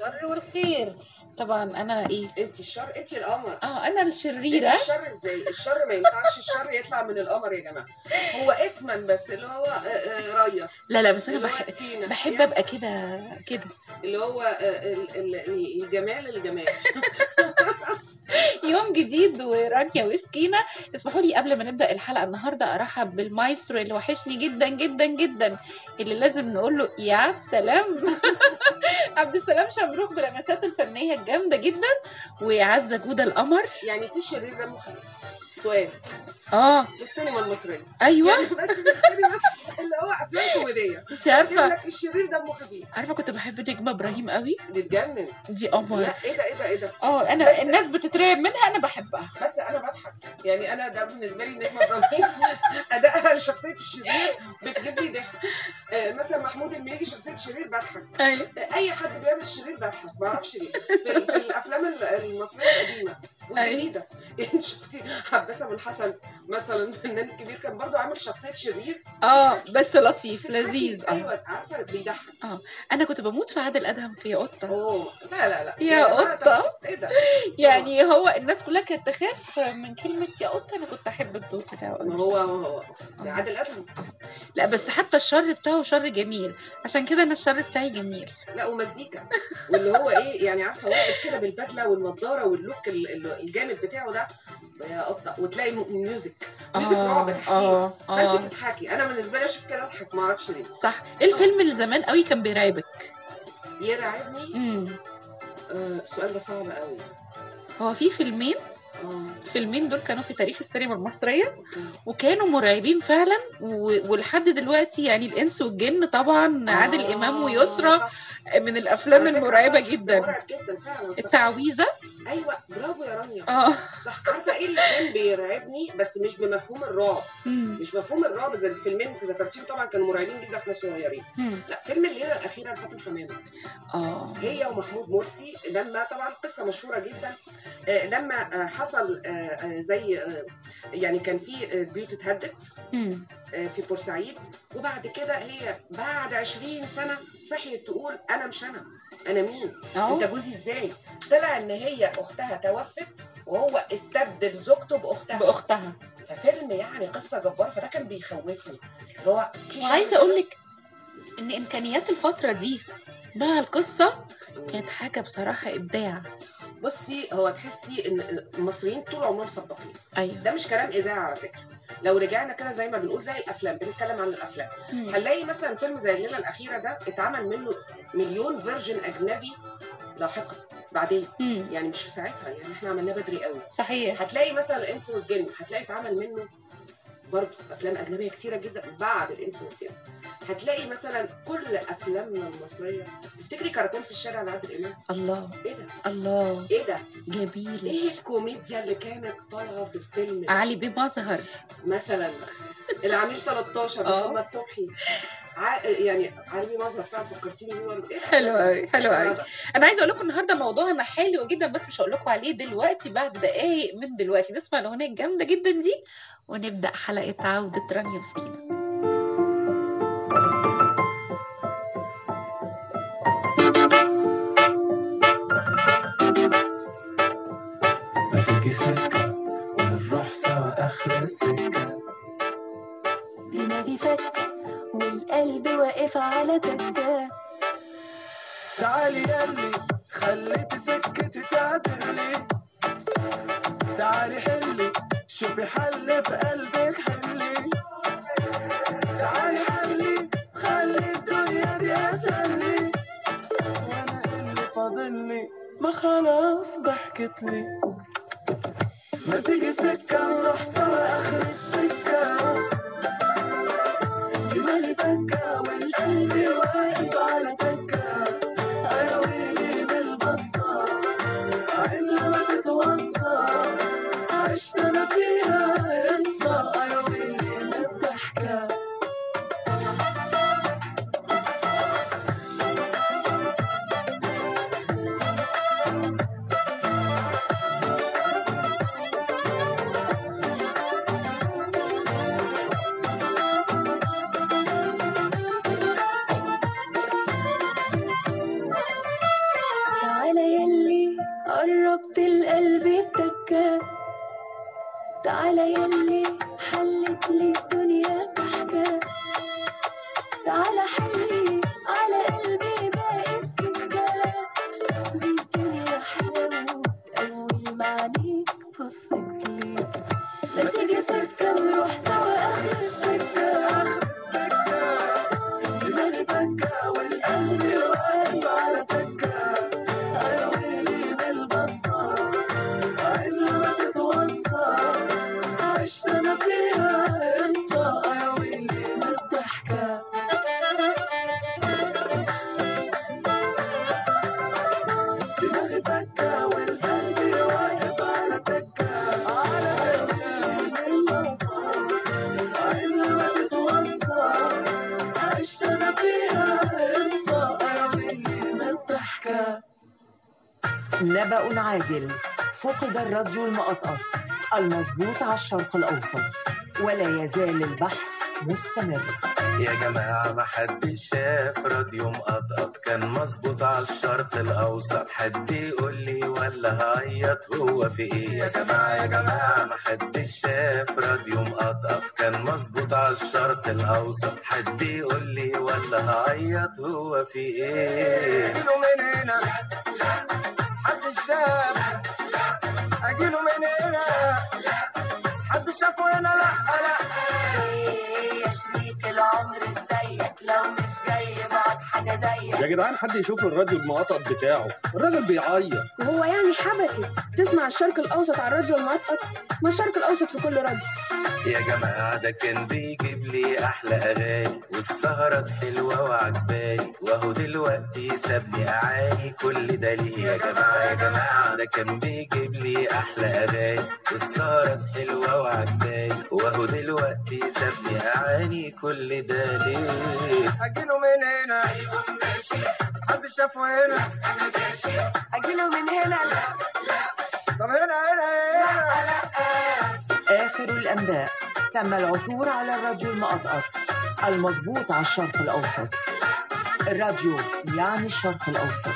الشر والخير طبعا انا ايه انت الشر انت القمر اه انا انت الشريره الشر ازاي الشر ما ينفعش الشر يطلع من القمر يا جماعه هو اسما بس اللي هو آه، آه، ريا لا لا بس انا اللي هو بحب سكينه بحب يعني ابقى كده كده اللي هو آه، ال- ال- الجمال الجمال يوم جديد ورانيا وسكينة اسمحوا لي قبل ما نبدأ الحلقة النهاردة أرحب بالمايسترو اللي وحشني جدا جدا جدا اللي لازم نقول له يا عبد السلام عبد السلام شمروخ بلمساته الفنية الجامدة جدا وعزة جودة القمر يعني في شرير دمه خفيف سؤال اه في السينما المصريه ايوه يعني بس في السينما اللي هو افلام كوميديه انت يقول عارفة لك الشرير دمه خفيف عارفة كنت بحب نجمة ابراهيم قوي دي تجنن دي قمر لا ايه ده ايه ده ايه ده اه انا بس- الناس بتترعب منها انا بحبها بس انا بضحك يعني انا ده بالنسبه لي نجمه ابراهيم ادائها لشخصيه الشرير بتجيب لي ضحك آه، مثلا محمود المليجي شخصيه الشرير بضحك ايوه آه، اي حد بيعمل شرير بضحك ما اعرفش ليه في, في الافلام ال- المصريه القديمه والجديده يعني شفتي عباسه بن حسن مثلا فنان كبير كان برضو عامل شخصيه شرير اه بس لطيف لذيذ اه ايوه عارفه بيضحك انا كنت بموت في عادل ادهم في يا قطه اوه لا لا لا يا جماعة، قطة. طب ايه ده يعني هو الناس كلها كانت تخاف من كلمة يا قطة أنا كنت أحب الدور بتاعه ما أوي. هو هو ده عادل ادهم لا بس حتى الشر بتاعه شر جميل عشان كده أنا الشر بتاعي جميل لا ومزيكا واللي هو ايه يعني عارفه واقف كده بالبدله والنضاره واللوك ال- ال- الجامد بتاعه ده يا قطه وتلاقي م- ميوزك ميوزك رعب تحكيه اه اه فانت تضحكي انا بالنسبه لي اشوف كده اضحك ما اعرفش ليه صح إيه الفيلم اللي زمان قوي كان بيرعبك يرعبني امم آه السؤال ده صعب قوي هو في فيلمين اه الفيلمين دول كانوا في تاريخ السينما المصرية أوكي. وكانوا مرعبين فعلا و... ولحد دلوقتي يعني الإنس والجن طبعا عادل آه، إمام ويسرى صح. من الأفلام على فكرة المرعبة صح، جدا مرعب جدا فعلا صح. التعويذة ايوه برافو يا رانيا اه صح عارفه ايه اللي كان بيرعبني بس مش بمفهوم الرعب مم. مش مفهوم الرعب زي الفيلمين انت ذكرتيهم طبعا كانوا مرعبين جدا احنا صغيرين مم. لا فيلم الليله الاخيره لفاتن حمامه اه هي ومحمود مرسي لما طبعا قصه مشهوره جدا آه، لما آه، حصل آه، آه، زي آه، يعني كان في آه، بيوت اتهدت مم. آه، في بورسعيد وبعد كده هي بعد 20 سنه صحيت تقول انا مش انا انا مين انت اه جوزي ازاي طلع ان هي اختها توفت وهو استبدل زوجته باختها باختها ففيلم يعني قصه جباره فده كان بيخوفني اللي هو في وعايزه شر اقول لك ان امكانيات الفتره دي مع القصه كده. كانت حاجه بصراحه ابداع بصي هو تحسي ان المصريين طول عمرهم سباقين ايوه ده مش كلام اذاعه على فكره لو رجعنا كده زي ما بنقول زي الافلام بنتكلم عن الافلام مم. هنلاقي مثلا فيلم زي الليله الاخيره ده اتعمل منه مليون فيرجن اجنبي لاحقا بعدين مم. يعني مش في ساعتها يعني احنا عملناه بدري قوي صحيح هتلاقي مثلا الانس والجن هتلاقي اتعمل منه برضه افلام اجنبيه كتيره جدا بعد الانس والجن هتلاقي مثلا كل افلامنا المصريه تفتكري كراكون في الشارع لعادل امام الله ايه ده الله ايه ده جميل ايه الكوميديا اللي كانت طالعه في الفيلم علي بيه مظهر مثلا العميل 13 آه. محمد صبحي ع... يعني علي مظهر فعلا فكرتيني بيه ولا ايه حلو قوي حلو قوي انا عايزه اقول لكم النهارده موضوعنا حلو جدا بس مش هقول لكم عليه دلوقتي بعد دقايق من دلوقتي نسمع الاغنيه الجامده جدا دي ونبدا حلقه عوده رانيا مسكينه ما تيجي سكة ونروح سوا آخر السكة دماغي فكة والقلب واقف على تكة تعالي ياللي خليتي سكتي تعدلي تعالي حلي شوفي حل في قلبك حلي تعالي حلي خلي الدنيا دي أسهلي وأنا اللي فاضلي ما خلاص ضحكت لي ما تيجي سكة نروح سوا آخر السكة دماغي فكة والقلب واقف على تكة أنا ويلي بالبصة عينها ما تتوصى عشت أنا فيها قصة أنا ويلي من الضحكة على يلي حلت لي الدنيا ضحكة تعالى حلي على قلبي باقي السكة دي الدنيا حلوة أول ما عينيك بصت لي ما تيجي سكة نروح سوا آخر السكة آخر السكة دماغي فكة والقلب واقف على تكة أنا ويلي من البصة عيني ما تتوصى عشت أنا فيها قصة أنا ويلي من الضحكة دماغي فكة والقلب واقف على تكة على تكة من البصة عيني ما تتوصى عشت أنا فيها قصة أنا ويلي من الضحكة نبأ عاجل فقد الراديو المقطقط المظبوط على الشرق الأوسط ولا يزال البحث مستمر يا جماعة ما حدش شاف راديو مقطقط كان مظبوط على الشرق الأوسط حد يقول لي ولا هعيط هو في إيه يا جماعة يا جماعة ما حدش شاف راديو مقطقط كان مظبوط على الشرق الأوسط حد يقول لي ولا هعيط هو في إيه أجيله من هنا حد شاف أجيله من هنا حد شافه هنا لا لا يا شريك العمر ازيك لو مش جاي بعد حاجة زيك يا جدعان حد يشوف الراديو المقطط بتاعه الراجل بيعيط وهو يعني حبكي تسمع الشرق الأوسط على الراديو المقطقط ما الشرق الأوسط في كل راديو يا جماعة ده كان بيجيب لي أحلى أغاني والسهرة حلوة وعجباني وأهو دلوقتي سابني أعاني كل ده ليه يا جماعة يا جماعة ده كان بيجيب لي أحلى أغاني والسهرة حلوة وعجباني وأهو دلوقتي سابني أعاني كل ده ليه أجيله من هنا حد شافه هنا أجيله من هنا طب هنا هنا هنا آخر الأنباء تم العثور على الراديو المقطقط المظبوط على الشرق الأوسط الراديو يعني الشرق الأوسط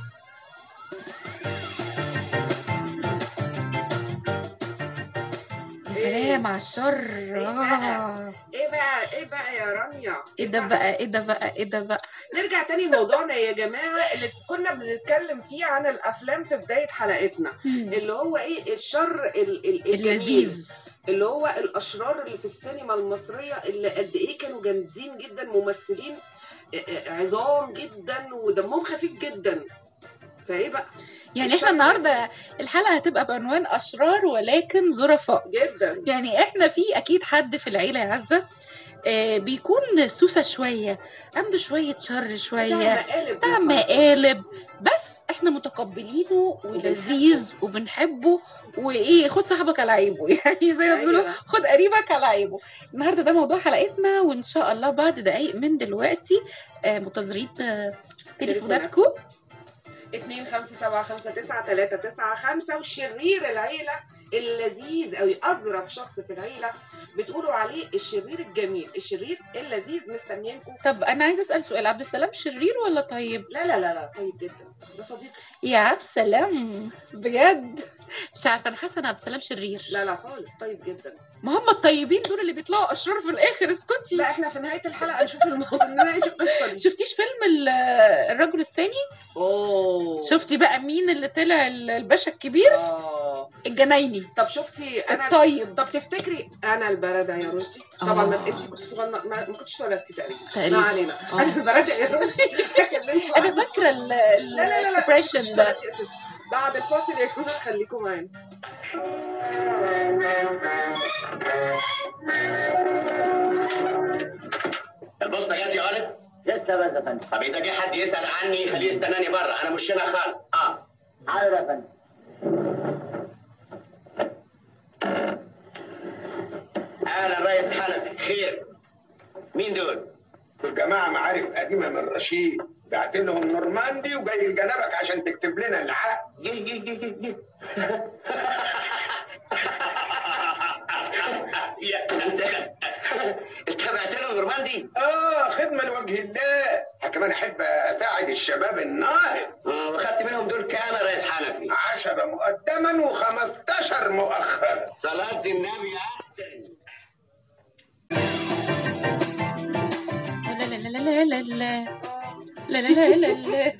سلام على الشر بقى؟ آه. ايه بقى ايه بقى يا رانيا ايه ده بقى ايه ده بقى ايه ده بقى نرجع تاني لموضوعنا يا جماعه اللي كنا بنتكلم فيه عن الافلام في بدايه حلقتنا اللي هو ايه الشر ال- ال- الجميل اللذيذ اللي هو الاشرار اللي في السينما المصريه اللي قد ايه كانوا جامدين جدا ممثلين عظام جدا ودمهم خفيف جدا فايه بقى يعني الشر احنا النهارده الحلقه هتبقى بعنوان اشرار ولكن ظرفاء جدا يعني احنا في اكيد حد في العيله يا عزه آه، بيكون سوسه شويه عنده شويه شر بتاع شويه مقالب بتاع مقالب بس احنا متقبلينه ولذيذ وبنحبه وايه خد صاحبك على عيبه يعني زي ما بيقولوا أيوة. خد قريبك على عيبه النهارده ده موضوع حلقتنا وان شاء الله بعد دقايق من دلوقتي آه، منتظرين آه، تليفوناتكم 2 5 7 5 9 3 9 5 وشرير العيلة اللذيذ أوي أظرف شخص في العيلة بتقولوا عليه الشرير الجميل الشرير اللذيذ مستنيينكم طب انا عايزه اسال سؤال عبد السلام شرير ولا طيب لا لا لا لا طيب جدا ده صديقي يا عبد السلام بجد مش عارفه انا حاسه ان عبد السلام شرير لا لا خالص طيب جدا ما هم الطيبين دول اللي بيطلعوا اشرار في الاخر اسكتي لا احنا في نهاية الحلقة نشوف الموضوع نناقش القصة دي شفتيش فيلم ال- الرجل الثاني اوه شفتي بقى مين اللي طلع ال- الباشا الكبير اه الجنايني طب شفتي انا الطيب طب تفتكري انا البرادة يا رشدي طبعا ما آه. انت كنت صغيرة ما, ما كنتش اتولدتي تقريبا تقريبا. ما علينا آه. انا البرادة يا رشدي كلمت انا فاكره ال- لا لا لا لا الاكسبريشن مش ده دلوقتي أساساً. بعد الفاصل يا جماعه خليكم معانا البوسطه جت يا ولد؟ لسه بس يا فندم طب اذا جه حد يسال عني خليه يستناني بره انا مش هنا خالص اه حاضر يا فندم اهلا ريس حنفي خير مين دول؟ دول جماعة معارف قديمة من رشيد بعت لهم نورماندي وجاي لجنبك عشان تكتب لنا العقد جه جه جه جه جه يا انت انت بعت لهم نورماندي؟ اه خدمة لوجه الله كمان احب اساعد الشباب الناهض اه واخدت منهم دول كام يا ريس حنفي؟ عشرة مقدما و15 مؤخرا صلاة النبي يا لا لا لا لا لا لا لا لا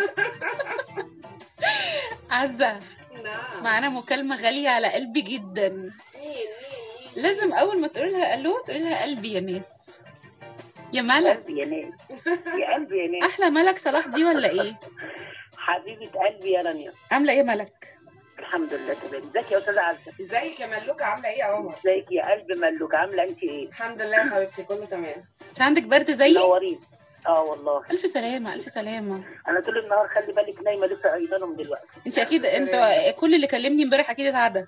عزة نعم معانا مكالمة غالية على قلبي جدا مين مين مين لازم أول ما تقول لها ألو تقول لها قلبي يا ناس يا ملك قلبي يا ناس يا قلبي يا ناس أحلى ملك صلاح دي ولا إيه؟ حبيبة قلبي يا رانيا عاملة إيه يا ملك؟ الحمد لله تمام ازيك يا استاذة عزة ازيك يا ملوكة عاملة ايه يا عمر؟ ازيك يا قلب ملوك عاملة انت ايه الحمد لله يا حبيبتي كله تمام أنت عندك برد زيي؟ منورين اه والله ألف سلامة ألف سلامة انا طول النهار خلي بالك نايمة لسه قايله لهم دلوقتي أنت أكيد أنت كل اللي كلمني امبارح أكيد اتعدى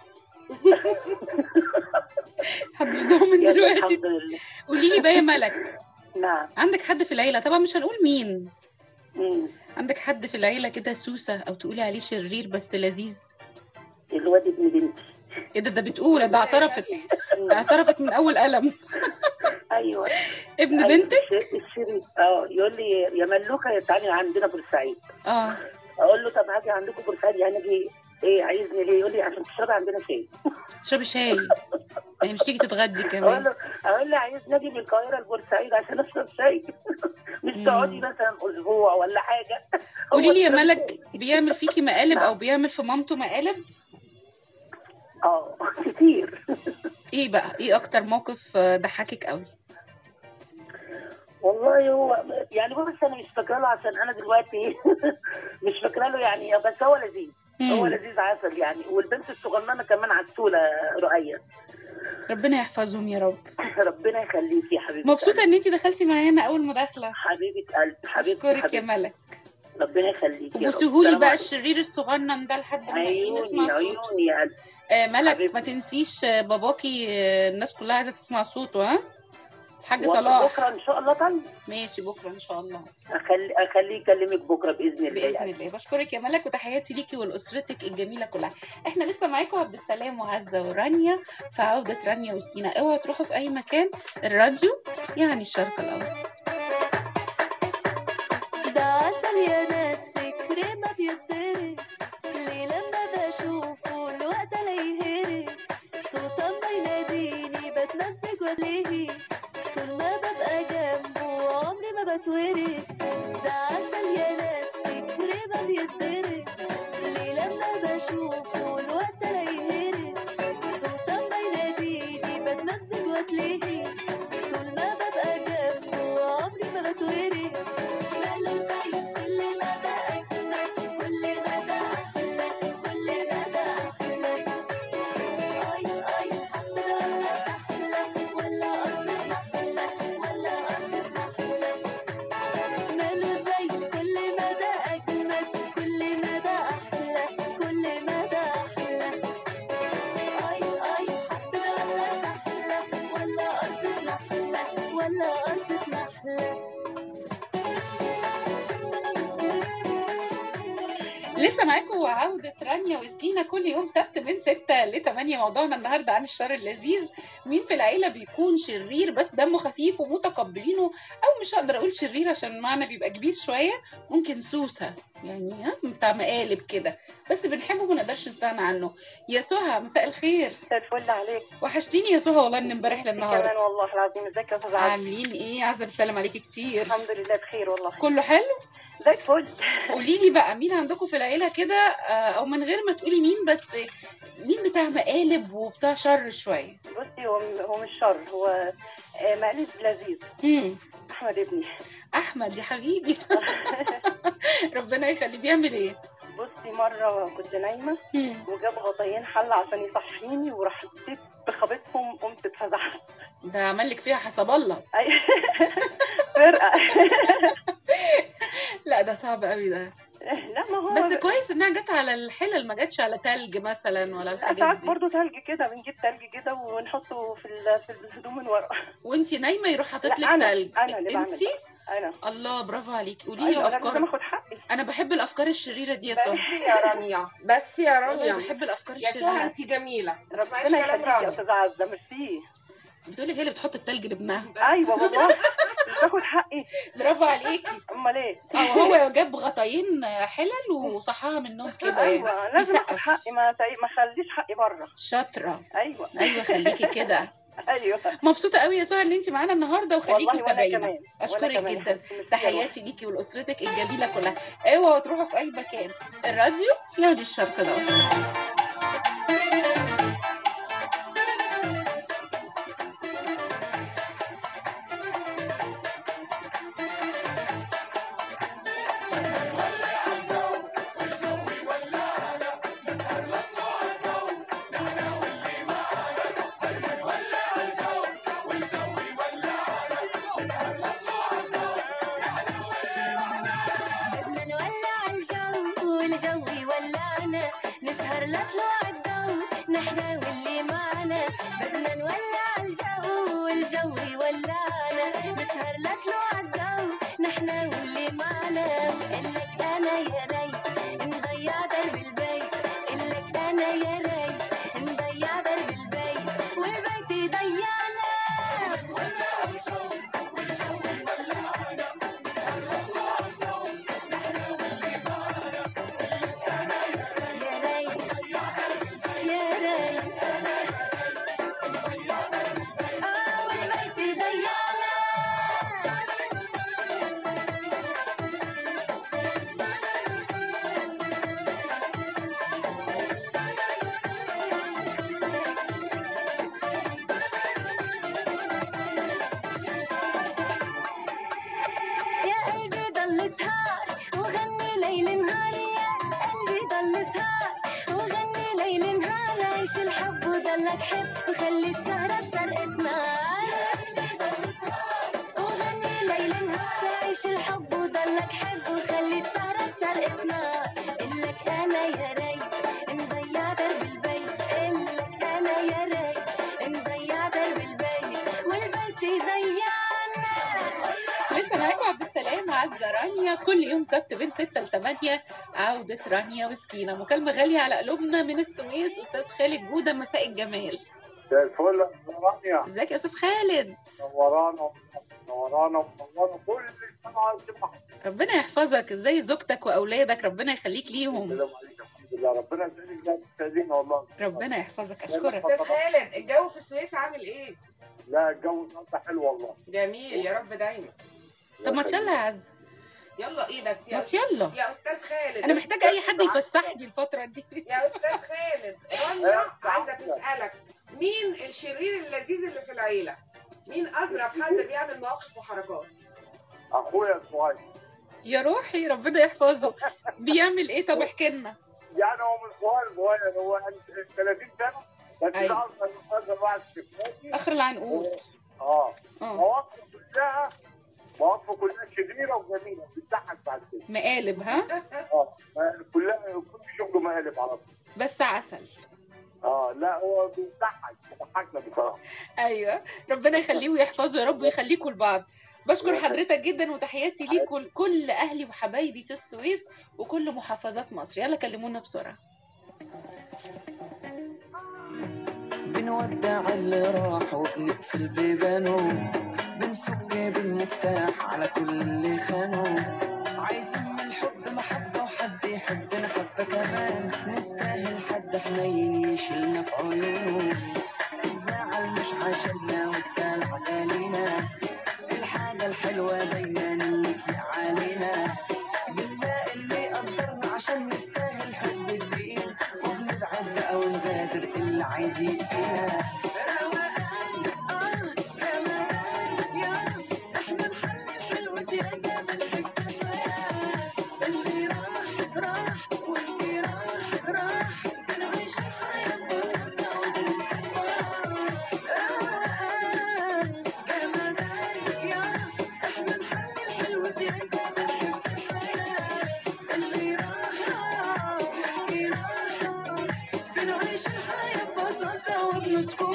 محدش ضامن يلا دلوقتي الحمد لله قولي لي بقى يا ملك نعم عندك حد في العيلة طبعا مش هنقول مين مم. عندك حد في العيلة كده سوسة أو تقولي عليه شرير بس لذيذ الواد ابن بنتي ايه ده ده بتقول ده اعترفت ده اعترفت من أول قلم ايوه ابن أيوة، بنتك؟ الش- الشريف اه يقول لي يا ملوكة تعالي عندنا بورسعيد اه اقول له طب هاجي عندكم بورسعيد يعني اجي ايه عايزني ليه يقول لي عشان تشربي عندنا شاي اشربي شاي يعني مش تيجي تتغدي اقول كمان له اقول له عايزني اجي من القاهره لبورسعيد عشان اشرب شاي مش مم. تقعدي مثلا اسبوع ولا حاجه قولي لي يا هو ملك بيعمل فيكي مقالب او بيعمل في مامته مقالب اه كتير ايه بقى ايه اكتر موقف آه، ضحكك قوي والله هو يعني بص انا مش فاكره له عشان انا دلوقتي مش فاكره له يعني بس هو لذيذ هو مم. لذيذ عسل يعني والبنت الصغننه كمان عسوله رؤيه ربنا يحفظهم يا رب ربنا يخليكي يا حبيبتي مبسوطه ان انت دخلتي معانا اول مداخله حبيبه قلب حبيبتي اشكرك يا حبيبتي. ملك ربنا يخليكي يا رب. وبوسيهولي السلام بقى عليكم. الشرير الصغنن ده لحد ما ايه نسمع عيوني صوته عيوني يا قلب آه ملك حبيبتي. ما تنسيش آه، باباكي آه، الناس كلها عايزه تسمع صوته ها الحاج وقت صلاح بكره ان شاء الله طيب ماشي بكره ان شاء الله اخلي اخليه يكلمك بكره باذن الله باذن يعني. الله بشكرك يا ملك وتحياتي ليكي ولاسرتك الجميله كلها احنا لسه معاكم عبد السلام وعزه ورانيا في عوده رانيا وسكينه اوعوا تروحوا في اي مكان الراديو يعني الشرق الاوسط ده عسل يا ناس فكري ما بيتضرب ليه لما بشوفه الوقت لا يهرب صوت اما يناديني بتمسك واتلهي طول ما ببقى جنبه عمري ما بتورد ده عسل يا ناس فكري ما بيتضرب ليه لما بشوفه الوقت لا يهرب صوت اما يناديني بتمسك واتلهي طول ما ببقى جنبه عمري ما بتورد ماله زي كل ما ده أجمل كل ما ده أحلى كل ما ده أحلى أي أي حتى ولا أحلى ولا قصد أحلى ولا قصد أحلى ماله زي كل ما ده أجمل كل ما ده أحلى كل ما ده أحلى أي أي حتى ولا أحلى ولا قصد أحلى ولا قصد أحلى لسه معاكم عودة رانيا وسكينة كل يوم سبت من 6 ل 8 موضوعنا النهارده عن الشر اللذيذ مين في العيلة بيكون شرير بس دمه خفيف ومتقبلينه او مش هقدر اقول شرير عشان المعنى بيبقى كبير شوية ممكن سوسة يعني ها بتاع مقالب كده بس بنحبه ما نقدرش نستغنى عنه يا سهى مساء الخير الفل عليك وحشتيني يا سهى والله من امبارح كمان للنهارده والله العظيم ازيك يا استاذ عزة عاملين ايه عزة بسلم عليكي كتير الحمد لله بخير والله كله حلو زي الفل قولي لي بقى مين عندكم في العيله كده آه، او من غير ما تقولي مين بس مين بتاع مقالب وبتاع شر شويه بصي هو هو مش شر هو آه، مقلب لذيذ امم احمد ابني احمد يا حبيبي ربنا يخليه بيعمل ايه بصي مره كنت نايمه مم. وجاب غطيين حله عشان يصحيني وراح اديت بخبطهم قمت اتفزعت ده عمل لك فيها حسب الله أي- فرقه لا ده صعب قوي ده لا ما هو بس كويس انها جت على الحلل ما جاتش على تلج مثلا ولا الحاجات ساعات دي برضه تلج كده بنجيب تلج كده ونحطه في ال- في الهدوم من ورا وانتي نايمه يروح حاطط لا، لك أنا- تلج أنا اللي بعمل انتي انا الله برافو عليكي قولي لي ايوه انا لازم الافكار اخد حقي انا بحب الافكار الشريره دي يا بس سهى يا رانيا بس يا والله رانيا بحب الافكار يا سهى الشريره انت جميله ما تسمعيش ربنا كلام يخليك يا رانيا استاذ عزه ميرسي بتقولي هي اللي بتحط التلج لابنها ايوه والله مش باخد حقي برافو عليكي امال ايه اه وهو جاب غطاين حلل وصحاها منهم كده ايوه يعني لازم اخد بيسقف. حقي ما تع- ما اخليش حقي بره شاطره ايوه ايوه خليكي كده ايوه مبسوطه قوي يا سهى ان انت معانا النهارده وخليكي والله وأنا متابعينا كمان، وأنا اشكرك كمان. جدا ميرسي يا تحياتي ليكي ولاسرتك الجميله كلها اوعوا تروحوا في اي مكان الراديو يعني الشرق الاوسط بدنا نولع الجو والجو يولعنا نسهر لطلوع الضو نحنا واللي معنا بدنا نولع الجو والجو يولعنا نسهر لطلوع الضو نحنا واللي معنا قلك انا يا ريت نضيع درب البيت قلك انا يا ريت نضيع درب البيت والبيت يضيعنا ولع الجو والجو يولعنا نسهر لطلوع الضو نحنا واللي معنا يا ريت يا ريت اه والبيت يضيعنا يا قلبي ضل سهر وغني ليل نهار يا قلبي ضل سهر وغني ليل نهار عيش الحب وضلك حب وخلي السهرة بشرقة نار وغني ليل نهار عيش الحب وضلك حب وخلي السهرة بشرقة نار قلك أنا يا ريت نضيع درب البيت قلك أنا يا ريت نضيع درب البيت والبيت يضيعنا لسه معاكم عبد السلام عزة رانيا كل يوم سبت بين 6 ل 8 عودة رانيا وسكينة مكالمة غالية على قلوبنا من السويس أستاذ خالد جودة مساء الجمال زي الفل يا رانيا ازيك يا أستاذ خالد نورانا نورانا ومنورانا كل السمعة والسمعة ربنا يحفظك ازاي زوجتك وأولادك ربنا يخليك ليهم السلام عليكم الحمد لله ربنا يسعدك لا تسعدينا والله ربنا يحفظك أشكرك استاذ خالد الجو في السويس عامل ايه؟ لا الجو النهارده حلو والله جميل يا رب دايما طب ما يلا يا عزة يلا ايه بس ما يلا يا استاذ خالد أنا محتاجة أي حد يفسحني الفترة دي يا استاذ خالد رانيا عايزه تسالك مين الشرير اللذيذ اللي في العيله؟ مين اظرف حد بيعمل مواقف وحركات؟ اخويا الصغير يا روحي ربنا يحفظه بيعمل ايه طب احكي لنا يعني هو من صغير صغير هو يعني 30 سنه بس أيوة. ده اصغر اصغر واحد في حياتي آخر العنقود اه آه. مواقفه كلها مواقفه كلها شريره وجميله بتضحك بعد كده مقالب ها اه كلها كل شغله مقالب على طول بس عسل اه لا هو بيضحك بيضحكنا بصراحه ايوه ربنا يخليه ويحفظه يا رب ويخليكوا لبعض بشكر حضرتك جدا وتحياتي ليك ولكل اهلي وحبايبي في السويس وكل محافظات مصر يلا كلمونا بسرعه بنودع اللي راح وبنقفل بيبانه بنسك بالمفتاح على كل اللي خانه عايزين من الحب محبة وحد يحبنا حبة كمان نستاهل حد حنين يشيلنا في عيونه الزعل مش عشاننا والدلع علينا الحاجة الحلوة دايما اللي تليق علينا بنلاقي اللي يقدرنا عشان نستاهل حب كبير وبنبعد بقى ونغادر اللي عايز يأذينا روقان اه جمال يا احنا نحل الحلو زيادة بنحب الحياة اللي راح راح واللي راح راح بنعيش الحياة ببساطة وبنسكت روقان جمال يا احنا نحل الحلو زيادة بنحب الحياة اللي راح راح واللي راح راح بنعيش الحياة ببساطة وبنسكن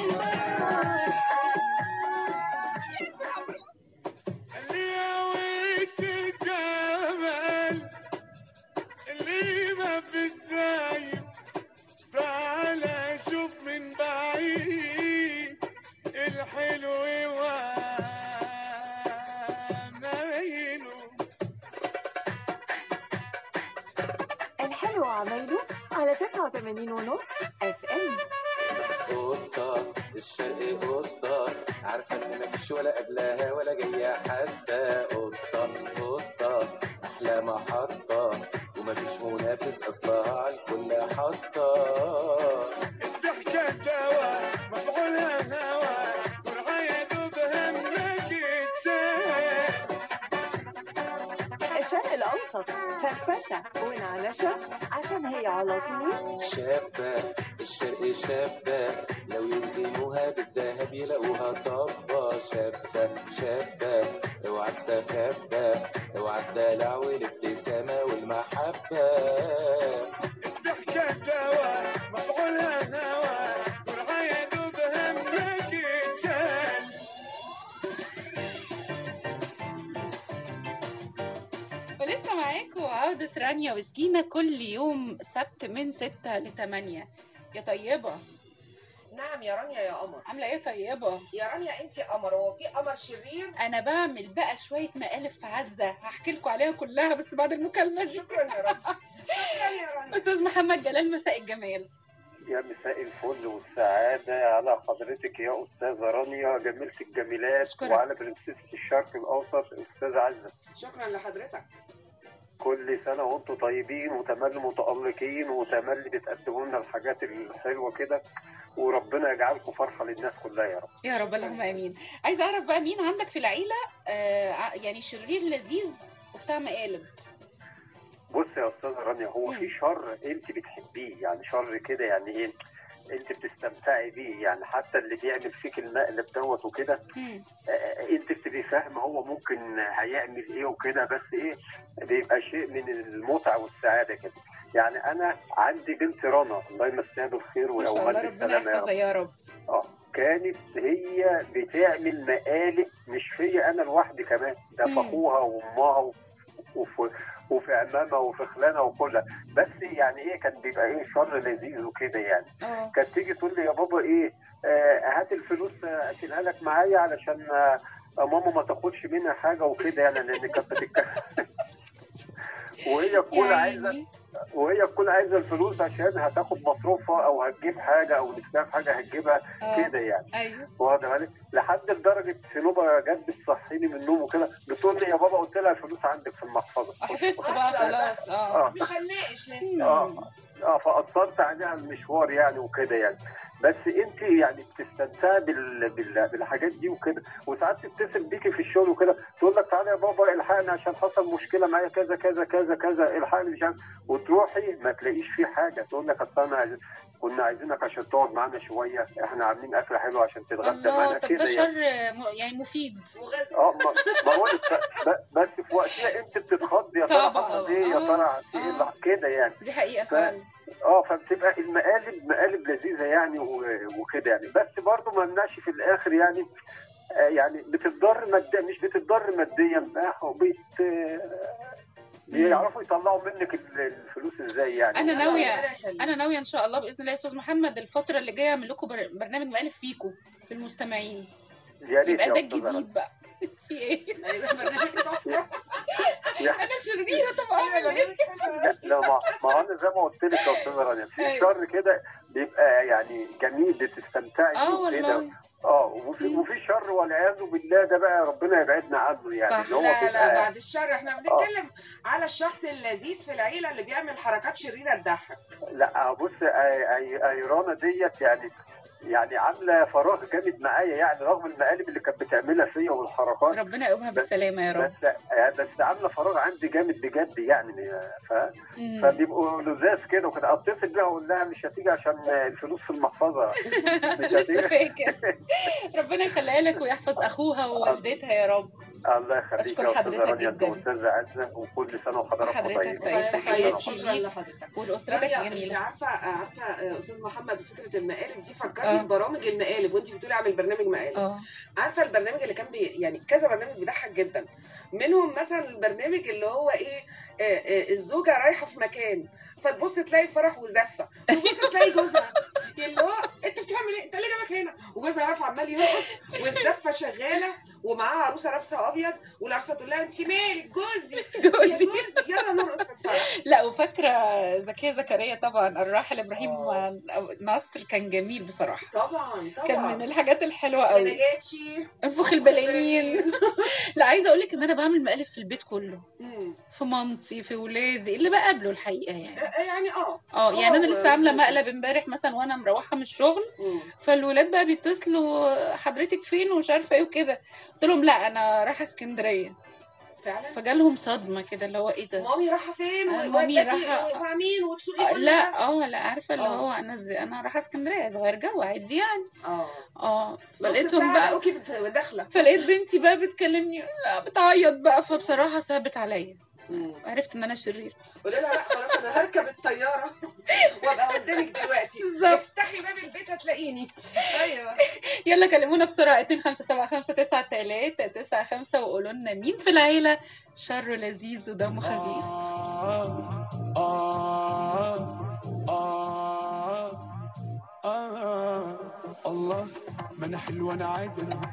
ليويت الجمال اللي ما في الزايد تعالى شوف من بعيد الحلو وعمايله الحلو عمايله على 89 ونص اف ام قطة الشرق قطة عارفة إن مفيش ولا قبلها ولا جاية حتى قطة قطة أحلى محطة ومفيش منافس أصلها على الكل حطة الضحكة دواء مفعولها هوى والعيا دوب همك يتشال الشرق الأوسط فرفشة ونعنشة عشان هي على طول شابة الشرق شابة لو يوزنوها بالذهب يلاقوها طبة شابة شابة اوعى استخبى اوعى الدلع والابتسامة والمحبة الضحكة دواء مفعولها هوى والعيا دوب همك يتشال ولسه معاكم عودة رانيا وسكينة كل يوم سبت من ستة لتمانية يا طيبة نعم يا رانيا يا قمر عاملة ايه طيبة؟ يا رانيا انت قمر هو في قمر شرير أنا بعمل بقى شوية مقالب في عزة هحكي لكم عليها كلها بس بعد المكالمة دي شكرا يا رانيا شكرا يا رانيا أستاذ محمد جلال مساء الجمال يا مساء الفل والسعادة على حضرتك يا أستاذة رانيا جميلة الجميلات أشكرك. وعلى برنسيسة الشرق الأوسط أستاذة عزة شكرا لحضرتك كل سنة وأنتم طيبين وتملي متألقين وتملي بتقدموا لنا الحاجات الحلوة كده وربنا يجعلكم فرحة للناس كلها يا رب يا رب اللهم امين عايزه اعرف بقى مين عندك في العيله آه ع- يعني شرير لذيذ وبتاع مقالب بص يا أستاذة رانيا هو في شر أنت بتحبيه يعني شر كده يعني إيه أنت بتستمتعي بيه يعني حتى اللي بيعمل فيك المقلب دوت وكده آه، انت بتبقي فاهمه هو ممكن هيعمل ايه وكده بس ايه بيبقى شيء من المتعه والسعاده كده يعني انا عندي بنت رنا الله يمسيها بالخير ما شاء الله ويومها ربنا بالسلامه يا يحفظها رب يا رب اه كانت هي بتعمل مقالب مش فيا انا لوحدي كمان ده في مم. اخوها وامها و- وفي وفي عمامها وفي خلانها وكلها بس يعني ايه كان بيبقى ايه شر لذيذ وكده يعني اه كانت تيجي تقول لي يا بابا ايه آه هات الفلوس آه، اشيلها لك معايا علشان آه ماما ما تاخدش منها حاجه وكده يعني لان كانت بتتكلم وهي تكون يا عايزه عيني وهي تكون عايزه الفلوس عشان هتاخد مصروفها او هتجيب حاجه او نفسها في حاجه هتجيبها آه. كده يعني ايوه واخده بالك لحد لدرجه في نوبه جت بتصحيني من النوم وكده بتقول لي يا بابا قلت لها الفلوس عندك في المحفظه حفظت بقى خلاص اه اه مش هنناقش لسه اه اه فقصرت عليها المشوار يعني وكده يعني بس انت يعني بتستمتعي بال... بال... بالحاجات دي وكده وساعات تتصل بيكي في الشغل وكده تقول لك تعالى يا بابا الحقني عشان حصل مشكله معايا كذا كذا كذا كذا الحقني مش عارف وتروحي ما تلاقيش فيه حاجه تقول لك اصل انا عايز... كنا عايزينك عشان تقعد معانا شويه احنا عاملين اكله حلوه عشان تتغدى الله معانا طب كده ده يعني شر م- يعني مفيد اه ما ما هو ب- ب- بس في وقتها انت بتتخض يا ترى طبعا. حصل ايه يا آه. ترى في ايه اللي- كده يعني دي حقيقه ف... فعلا اه فبتبقى المقالب مقالب لذيذه يعني و- وكده يعني بس برضو ما منعش في الاخر يعني آه يعني بتتضر ماديا مش بتتضر ماديا بقى بت بيعرفوا يطلعوا منك ال- الفلوس ازاي يعني انا ربنا ناويه يخليك. انا ناويه ان شاء الله باذن الله يا استاذ محمد الفتره اللي جايه اعمل لكم بر- برنامج مقالب فيكم في المستمعين يا ريت يبقى يا ده أستاذة رنا. الجديد بقى في ايه هيبقى برنامج تحفه يا- انا شريره طب اعمل ايه برنامج حلو لا ما ما هو انا زي ما قلت لك يا استاذه رانيا في أيوة. شر كده بيبقى يعني جميل بتستمتعي اه بيه كده والله اه وفي وفي شر والعياذ بالله ده بقى ربنا يبعدنا عنه يعني صح. اللي هو لا لا بيبقى بعد الشر احنا بنتكلم على الشخص اللذيذ في العيله اللي بيعمل حركات شريره تضحك لا بص اي اي ايرانا ديت يعني يعني عامله فراغ جامد معايا يعني رغم المقالب اللي كانت بتعملها فيا والحركات ربنا يقومها بالسلامه يا رب بس بس عامله فراغ عندي جامد بجد يعني ف... مم. فبيبقوا لزاز كده وكده اتصل بيها اقول لها مش هتيجي عشان الفلوس في المحفظه مش لسه هتيجي فاكر ربنا يخليها لك ويحفظ اخوها ووالدتها يا رب الله يخليك أشكر يا استاذه حضرتك رانيا انت جداً. استاذه عزه وكل سنه وحضراتكم وحضرتك طيبين طيب طيب تحياتي شكرا ليك لحضرتك ولاسرتك رانيا انت جميله عارفه عارفه آه، استاذ محمد فكره المقالب دي فكرتني آه. ببرامج المقالب وانت بتقولي اعمل برنامج مقالب اه عارفه البرنامج اللي كان بي يعني كذا برنامج بيضحك جدا منهم مثلا البرنامج اللي هو ايه آه، آه، الزوجه رايحه في مكان فتبص تلاقي فرح وزفه تبص تلاقي جوزها اللي هو انت بتعمل ايه انت ليه جابك هنا وجوزها واقف عمال يرقص والزفه شغاله ومعاها عروسه لابسه ابيض والعروسه تقول لها انت مالك جوزي جوزي. يا جوزي يلا نرقص في الفرح لا وفاكره زكيه زكريا طبعا الراحل ابراهيم نصر كان جميل بصراحه طبعا طبعا كان من الحاجات الحلوه يا قوي نجاتي انفخ البلالين لا عايزه اقول لك ان انا بعمل مقالب في البيت كله في مامتي في ولادي اللي بقابله الحقيقه يعني يعني اه اه يعني انا هو لسه عامله زي- مقلب امبارح مثلا وانا مروحه من الشغل فالولاد بقى بيتصلوا حضرتك فين ومش عارفه ايه وكده قلت لهم لا انا رايحه اسكندريه فعلا فجالهم صدمه كده اللي هو ايه ده مامي رايحه فين آه، و- مامي وودتي رايحة- مع مين وتسوقي آه، كل لا ده؟ اه لا عارفه اللي آه. هو انا ازاي انا رايحه اسكندريه صغير جو عادي يعني اه اه نص فلقيتهم ساعه بقى لقوكي بت- داخله فلقيت بنتي بقى بتكلمني لا بتعيط بقى فبصراحه ثابت عليا عرفت ان انا شرير قولي لها لا خلاص انا هركب الطياره وابقى قدامك دلوقتي بالظبط. افتحي باب البيت هتلاقيني ايوه يلا كلمونا بسرعه 2575 وقولوا لنا مين في العيله شره لذيذ ودمه خفيف آه الله ما انا حلوه انا عادي انا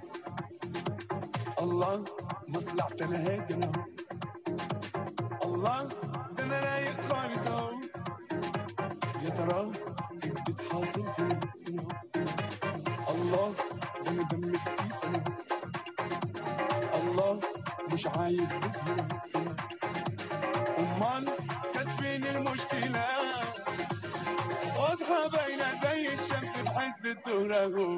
الله ما طلعت انا هادي انا الله ده انا رايق خالص اهو يا ترى ايه بتحاصل هنا هنا الله ده انا دمي خفيف انا الله مش عايز بس هنا هنا امال كانت فين المشكله واضحة باينة زي الشمس في عز الظهر اهو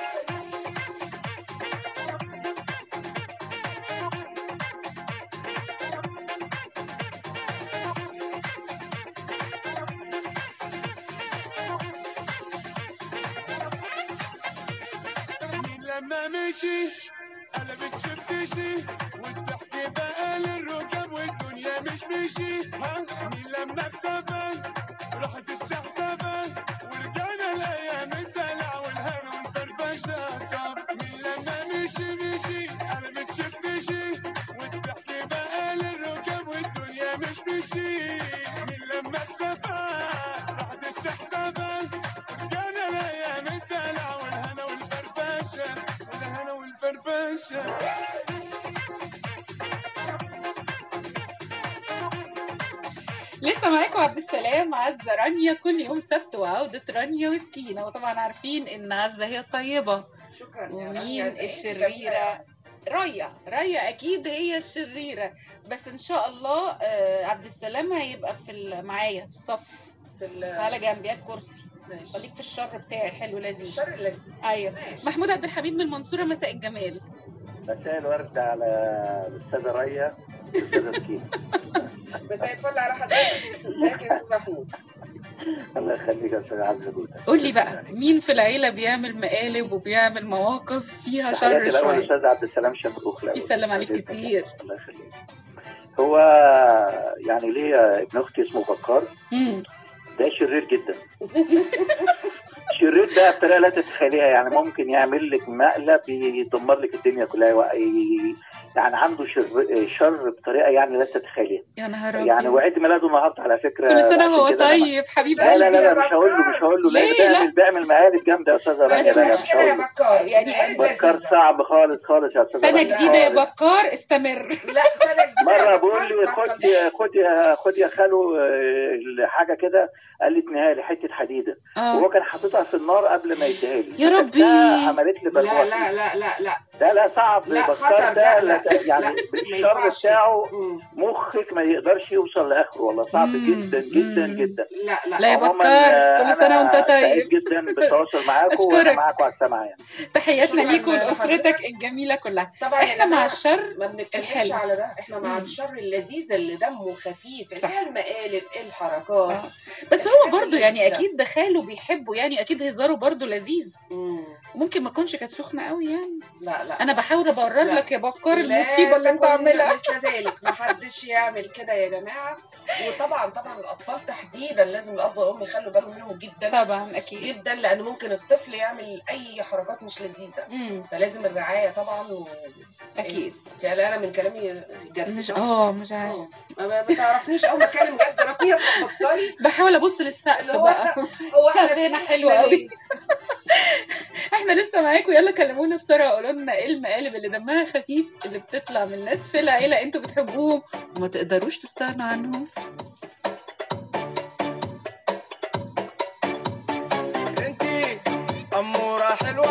مين لما مشي قلبت شفتشي والضحك بقى للركاب والدنيا مش مشي ها مين لما اختفى راحت السحتفة ورجعنا الايام الدلع والهنا والفرفشه طب مين لما مشي مشي قلبت شفتشي والضحك بقى للركاب والدنيا مش مشي مين لما اختفى راحت السحتفة ورجعنا الايام الدلع والهنا والفرفشه والهنا والفرفشه لسه معاكم عبد السلام عزة رانيا كل يوم سبت وعودة رانيا وسكينة وطبعا عارفين ان عزة هي الطيبة شكرا يا ومين رانيا، أنت الشريرة رايا رايا اكيد هي الشريرة بس ان شاء الله آه، عبد السلام هيبقى في ال- معايا في الصف في ال- تعالى جنبي هات كرسي ماشي. خليك في الشر بتاعي حلو لذيذ الشر اللذيذ ايوه محمود عبد الحميد من المنصورة مساء الجمال مساء الورد على الاستاذه ريا والاستاذه سكينه مساء الفل على حضرتك ازيك يا استاذ محمود الله يخليك يا استاذ عبد جوده قول لي بقى مين في العيلة بيعمل مقالب وبيعمل مواقف فيها شر تحياتي الاول شوية الاستاذ عبد السلام شمروخ الاول يسلم عليك كتير الله يخليك هو يعني ليا ابن اختي اسمه بكار مم. ده شرير جدا شرير ده بطريقه لا تتخيليها يعني ممكن يعمل لك مقلب يدمر لك الدنيا كلها و- ي- يعني عنده شر شر بطريقه يعني لا تتخيليها يا نهار يعني أبيض. وعيد ميلاده النهارده على فكره كل سنة عشان هو كده أنا- طيب حبيب لا لا قلبي لا, لا مش هقول له مش هقول له لا ليه؟ ده لا. بيعمل بيعمل مقالب جامده يا استاذه رانيا لا لا مش هقول له بكار يعني بكار صعب خالص خالص يا استاذه سنة رانيا جديدة يا خالص. بكار استمر لا سنة جديدة مره بيقول لي خد يا خد يا خد يا خالو آه، حاجه كده قال لي اديها لي حته حديده آه. وهو كان حاططها في النار قبل ما يديها لي يا ربي. عملت لي لا بلوى لا لا لا لا لا لا صعب لا، بكار خطر، ده لا، لا، لا يعني لا، ما بالشر ينفعش. بتاعه مخك ما يقدرش يوصل لاخره والله صعب جدا جدا جدا لا لا لا يا عموماً، بكار آه، كل سنة أنا وأنت سعيد طيب جدا بالتواصل معاكم وانا أشكرك. معاكم على السمع يعني تحياتنا شكراً ليكم لحضرتك. ولأسرتك الجميلة كلها طبعا يا احنا مع جماعة الشر ما بنتكلمش الحلو. على ده احنا مع مم. الشر اللذيذ اللي دمه خفيف اللي صح. هي المقالب الحركات بس هو الحاجات برضو يعني اللذيذة. اكيد ده خاله بيحبه يعني اكيد هزاره برضو لذيذ مم. ممكن ما تكونش كانت سخنه قوي يعني لا لا انا بحاول ابرر لا. لك يا بكار لا المصيبه اللي انت تكن عاملها مثل ذلك ما حدش يعمل كده يا جماعه وطبعا طبعا الاطفال تحديدا لازم الاب والام يخلوا بالهم منهم جدا طبعا اكيد جدا لان ممكن الطفل يعمل اي حركات مش لذيذه مم. فلازم الرعايه طبعا و... اكيد يعني انا من كلامي جد مش صح؟ اه مش عارف ما ما بتعرفنيش اول ما اتكلم جد ربيع بتبصلي بحاول ابص للسقف اللي هو بقى هو السقف إحنا هنا فين؟ حلو إحنا قوي ليه؟ احنا لسه معاكم يلا كلمونا بسرعه قولوا لنا ايه المقالب اللي دمها خفيف اللي بتطلع من ناس في العيله انتوا بتحبوهم وما تقدروش تستغنوا عنهم انتي اموره حلوه